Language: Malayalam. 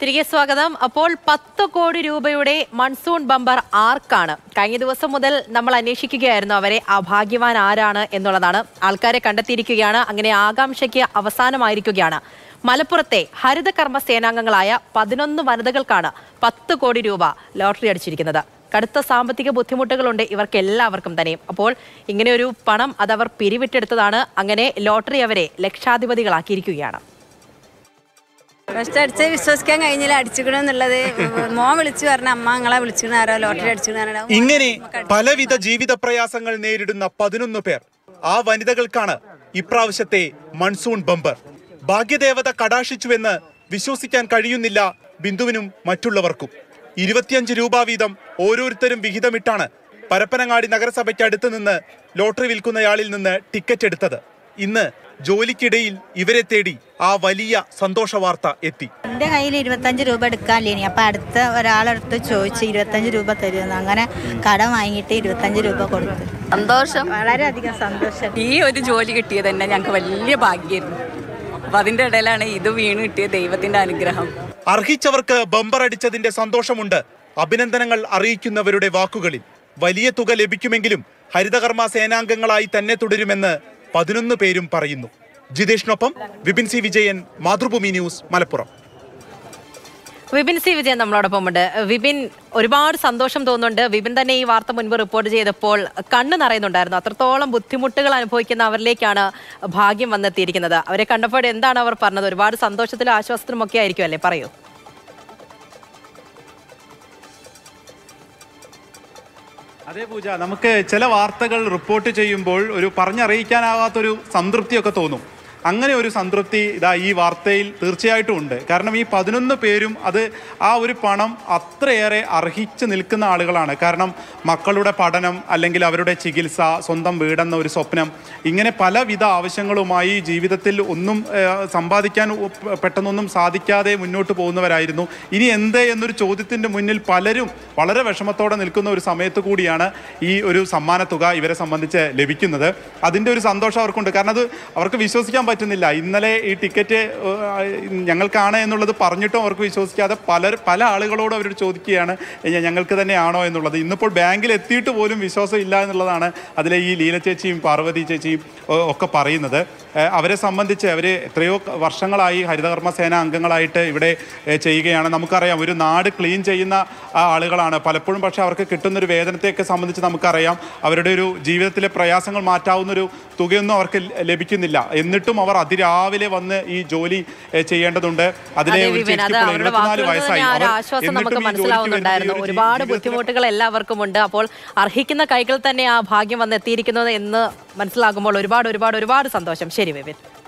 തിരികെ സ്വാഗതം അപ്പോൾ പത്ത് കോടി രൂപയുടെ മൺസൂൺ ബമ്പർ ആർക്കാണ് കഴിഞ്ഞ ദിവസം മുതൽ നമ്മൾ അന്വേഷിക്കുകയായിരുന്നു അവരെ ആ ഭാഗ്യവാൻ ആരാണ് എന്നുള്ളതാണ് ആൾക്കാരെ കണ്ടെത്തിയിരിക്കുകയാണ് അങ്ങനെ ആകാംക്ഷയ്ക്ക് അവസാനമായിരിക്കുകയാണ് മലപ്പുറത്തെ ഹരിതകർമ്മ സേനാംഗങ്ങളായ പതിനൊന്ന് വനിതകൾക്കാണ് പത്ത് കോടി രൂപ ലോട്ടറി അടിച്ചിരിക്കുന്നത് കടുത്ത സാമ്പത്തിക ബുദ്ധിമുട്ടുകളുണ്ട് ഇവർക്ക് എല്ലാവർക്കും തന്നെ അപ്പോൾ ഇങ്ങനെ ഒരു പണം അതവർ പിരിവിട്ടെടുത്തതാണ് അങ്ങനെ ലോട്ടറി അവരെ ലക്ഷാധിപതികളാക്കിയിരിക്കുകയാണ് ഫസ്റ്റ് അടിച്ച് വിശ്വസിക്കാൻ കഴിഞ്ഞില്ല അടിച്ചിക്കണെന്നുള്ളത് മോൻ വിളിച്ചു പറഞ്ഞ അമ്മ നിങ്ങളെ വിളിച്ചിക്കണ ആരോ ലോട്ടറി അടിച്ചിക്കണ ഇങ്ങനെ പലവിധ ജീവിത പ്രയാസങ്ങൾ നേരിടുന്ന പതിനൊന്ന് പേർ ആ വനിതകൾക്കാണ് ഇപ്രാവശ്യത്തെ മൺസൂൺ ബമ്പർ ഭാഗ്യദേവത കടാക്ഷിച്ചുവെന്ന് വിശ്വസിക്കാൻ കഴിയുന്നില്ല ബിന്ദുവിനും മറ്റുള്ളവർക്കും ഇരുപത്തിയഞ്ച് രൂപ വീതം ഓരോരുത്തരും വിഹിതമിട്ടാണ് പരപ്പനങ്ങാടി നഗരസഭയ്ക്ക് അടുത്ത് നിന്ന് ലോട്ടറി വിൽക്കുന്നയാളിൽ നിന്ന് ടിക്കറ്റ് എടുത്തത് ഇന്ന് ജോലിക്കിടയിൽ ഇവരെ തേടി ആ വലിയ സന്തോഷ വാർത്ത എത്തി എൻ്റെ കയ്യിൽ ഇരുപത്തഞ്ച് രൂപ എടുക്കാനില്ലേനി അപ്പം അടുത്ത ഒരാളടുത്ത് ചോദിച്ച് ഇരുപത്തഞ്ച് രൂപ തരുമെന്ന് അങ്ങനെ കടം വാങ്ങിയിട്ട് ഇരുപത്തഞ്ച് രൂപ കൊടുത്തു സന്തോഷം വളരെയധികം സന്തോഷം ഈ ഒരു ജോലി കിട്ടിയത് തന്നെ ഞങ്ങൾക്ക് വലിയ ഭാഗ്യമായിരുന്നു അപ്പൊ അതിന്റെ ഇടയിലാണ് ഇത് വീണ് കിട്ടിയ ദൈവത്തിന്റെ അനുഗ്രഹം അർഹിച്ചവർക്ക് ബമ്പർ അടിച്ചതിന്റെ സന്തോഷമുണ്ട് അഭിനന്ദനങ്ങൾ അറിയിക്കുന്നവരുടെ വാക്കുകളിൽ വലിയ തുക ലഭിക്കുമെങ്കിലും ഹരിതകർമ്മ സേനാംഗങ്ങളായി തന്നെ തുടരുമെന്ന് പതിനൊന്ന് പേരും പറയുന്നു ജിതേഷിനൊപ്പം Vipin C Vijayan Mathrubhumi news Malappuram Vipin C Vijayan നമ്മളോടൊപ്പം ഉണ്ട് വിപിൻ ഒരുപാട് സന്തോഷം തോന്നുന്നുണ്ട് വിപിൻ തന്നെ ഈ വാർത്ത മുൻപ് റിപ്പോർട്ട് ചെയ്തപ്പോൾ കണ്ണ് നിറയുന്നുണ്ടായിരുന്നു അത്രത്തോളം ബുദ്ധിമുട്ടുകൾ അനുഭവിക്കുന്ന അവരിലേക്കാണ് ഭാഗ്യം വന്നെത്തിയിരിക്കുന്നത് അവരെ കണ്ടപ്പോൾ എന്താണ് അവർ പറഞ്ഞത് ഒരുപാട് സന്തോഷത്തിലും ആശ്വാസത്തിലും ഒക്കെ ആയിരിക്കും അല്ലേ പറയൂ അതെ പൂജ നമുക്ക് ചില വാർത്തകൾ റിപ്പോർട്ട് ചെയ്യുമ്പോൾ ഒരു പറഞ്ഞറിയിക്കാനാകാത്തൊരു സംതൃപ്തിയൊക്കെ തോന്നും അങ്ങനെ ഒരു സംതൃപ്തി ഇതാ ഈ വാർത്തയിൽ തീർച്ചയായിട്ടും ഉണ്ട് കാരണം ഈ പതിനൊന്ന് പേരും അത് ആ ഒരു പണം അത്രയേറെ അർഹിച്ച് നിൽക്കുന്ന ആളുകളാണ് കാരണം മക്കളുടെ പഠനം അല്ലെങ്കിൽ അവരുടെ ചികിത്സ സ്വന്തം വീടെന്ന ഒരു സ്വപ്നം ഇങ്ങനെ പലവിധ ആവശ്യങ്ങളുമായി ജീവിതത്തിൽ ഒന്നും ഏഹ്, സമ്പാദിക്കാൻ ഉ- പെട്ടെന്നൊന്നും സാധിക്കാതെ മുന്നോട്ട് പോകുന്നവരായിരുന്നു ഇനി എന്ത് എന്നൊരു ചോദ്യത്തിൻ്റെ മുന്നിൽ പലരും വളരെ വിഷമത്തോടെ നിൽക്കുന്ന ഒരു സമയത്ത് കൂടിയാണ് ഈ ഒരു സമ്മാന തുക ഇവരെ സംബന്ധിച്ച് ലഭിക്കുന്നത് അതിൻ്റെ ഒരു സന്തോഷം അവർക്കുണ്ട് കാരണം അത് അവർക്ക് വിശ്വസിക്കാൻ പറ്റുന്നില്ല ഇന്നലെ ഈ ടിക്കറ്റ് ഏഹ്, ഞങ്ങൾക്കാണ് എന്നുള്ളത് പറഞ്ഞിട്ടും അവർക്ക് വിശ്വസിക്കാതെ പല പല ആളുകളോടും അവരോട് ചോദിക്കുകയാണ് "ഏ, ഞങ്ങൾക്ക് തന്നെയാണോ എന്നുള്ളത് ഇന്നിപ്പോൾ ബാങ്കിൽ എത്തിയിട്ട് പോലും വിശ്വാസം ഇല്ല എന്നുള്ളതാണ് അതിലെ ഈ ലീല ചേച്ചിയും പാർവതി ചേച്ചിയും ഒ- ഒക്കെ പറയുന്നത് ഏഹ്, അവരെ സംബന്ധിച്ച് അവർ എത്രയോ ക- വർഷങ്ങളായി ഹരിതകർമ്മ സേന അംഗങ്ങളായിട്ട് ഇവിടെ ഏഹ്, ചെയ്യുകയാണ് നമുക്കറിയാം ഒരു നാട് ക്ലീൻ ചെയ്യുന്ന ആ, ആളുകളാണ് പലപ്പോഴും പക്ഷേ അവർക്ക് കിട്ടുന്നൊരു വേതനത്തെയൊക്കെ സംബന്ധിച്ച് നമുക്കറിയാം അവരുടെ ഒരു ജീവിതത്തിലെ പ്രയാസങ്ങൾ മാറ്റാവുന്നൊരു തുകയൊന്നും അവർക്ക് ല- ലഭിക്കുന്നില്ല എന്നിട്ടും അവർ അതിരാവിലെ വന്ന് ഈ ജോലി ഏഹ്, ചെയ്യേണ്ടതുണ്ട് അതിലെ അതെ ഒരു വിപിൻ അത് ചേച്ചിക്ക് ഇപ്പോൾ അവരുടെ 74 വാക്കുകളിൽ നിന്ന് വയസ്സായി തന്നെ ആ ഒരു അവർ ആശ്വാസം എന്നിട്ടും നമുക്ക് ഈ ജോലിക്ക് മനസ്സിലാവുന്നുണ്ടായിരുന്നു വരുന്ന ഈ ഒരു ഒരുപാട് ജീവിതത്തിലെ ബുദ്ധിമുട്ടുകൾ എല്ലാവർക്കും ഉണ്ട് അപ്പോൾ അർഹിക്കുന്ന കൈകൾ തന്നെ ആ ഭാഗ്യം വന്നെത്തിയിരിക്കുന്നത് എന്ന് മനസ്സിലാകുമ്പോൾ ഒരുപാട് ഒരുപാട് ഒരുപാട് സന്തോഷം ശരി വിപിൻ